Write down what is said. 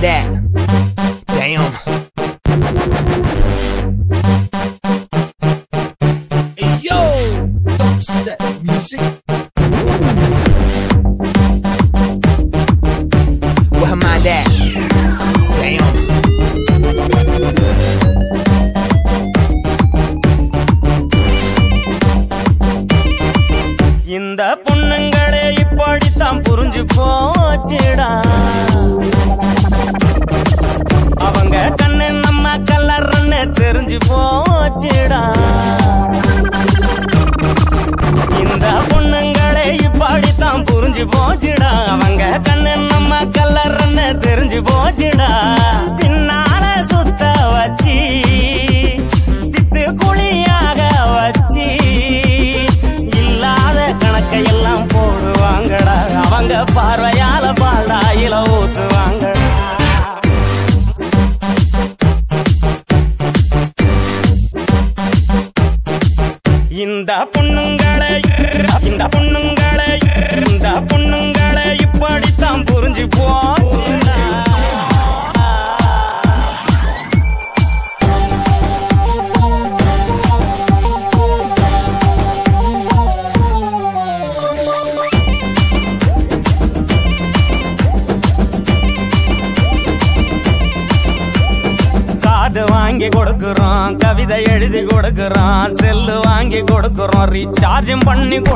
mind that. Damn. Hey, yo, don't step music. Where her mind at? Damn. இந்த பொண்ணுங்களே இப்படித்தான் புரிஞ்சு போச்சுடா அவங்க கண்ணு நம்ம கலர்ன்னு தெரிஞ்சு போச்சுடா இந்த பொண்ணுங்களே இப்படித்தான் புரிஞ்சு போச்சுடா அவங்க கண்ணு நம்ம கலர்ன்னு தெரிஞ்சு போச்சுடா பின்னால சுத்த வச்சு தித்து குழியாக வச்சு இல்லாத கணக்கையெல்லாம் போடுவாங்கடா அவங்க பார்வையால பாடாயில ஊத்துவாங்கடா இந்த பொண்ணுங்களை இந்த பொண்ணுங்களை இந்த பொண்ணுங்களை இப்படித்தான் புரிஞ்சு போச்சுடா காது வாங்கி கொடுக்கிறோம் கவிதை எழுதி கொடுக்கிறோம் செல்லு வாங்கி கொடுக்கிறோம் ரீசார்ஜும் பண்ணி கொடு-